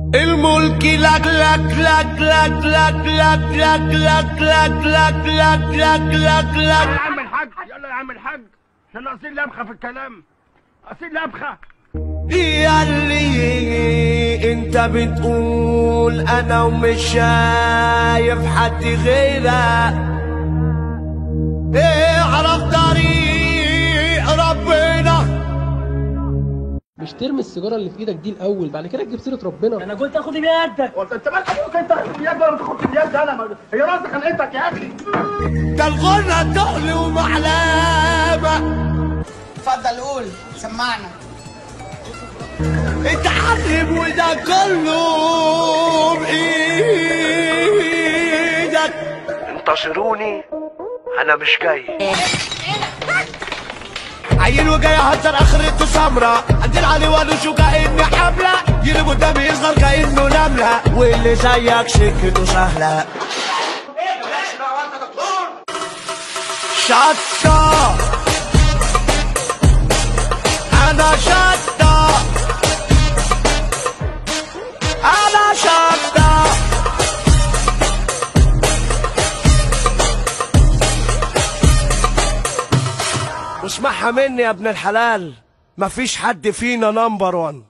الملك لك لك لك لك لك لك لك لك لك لك لك لك لك يلا لك يا عم الحاج يلا يا عم الحاج احنا ناقصين لبخه في الكلام ناقصين لبخه يا اللي انت بتقول انا ومش شايف حد غيرك اعرف طريق ربنا مش ترمي السيجاره اللي في ايدك دي الاول بعد كده تجيب سيره ربنا انا قلت اخد بيدك قلت انت مالك ابوك انت تاخد بيد ولا تاخد بيد انا ما- هي راسك خلقتك يا اخي ده الغنى تقل ومعلمة اتفضل قول سمعنا اتعلم وده كله بايدك انتصروني انا مش جاي عيل وجاي يهزر اخرته سمرة عندنا علي وانوشه كأني حملة يجي قدامي يصغر كأنه نملة واللي زيك سكته سهلة شطة أنا شطة أنا شطة واسمعها مني يا ابن الحلال مفيش حد فينا نمبر وان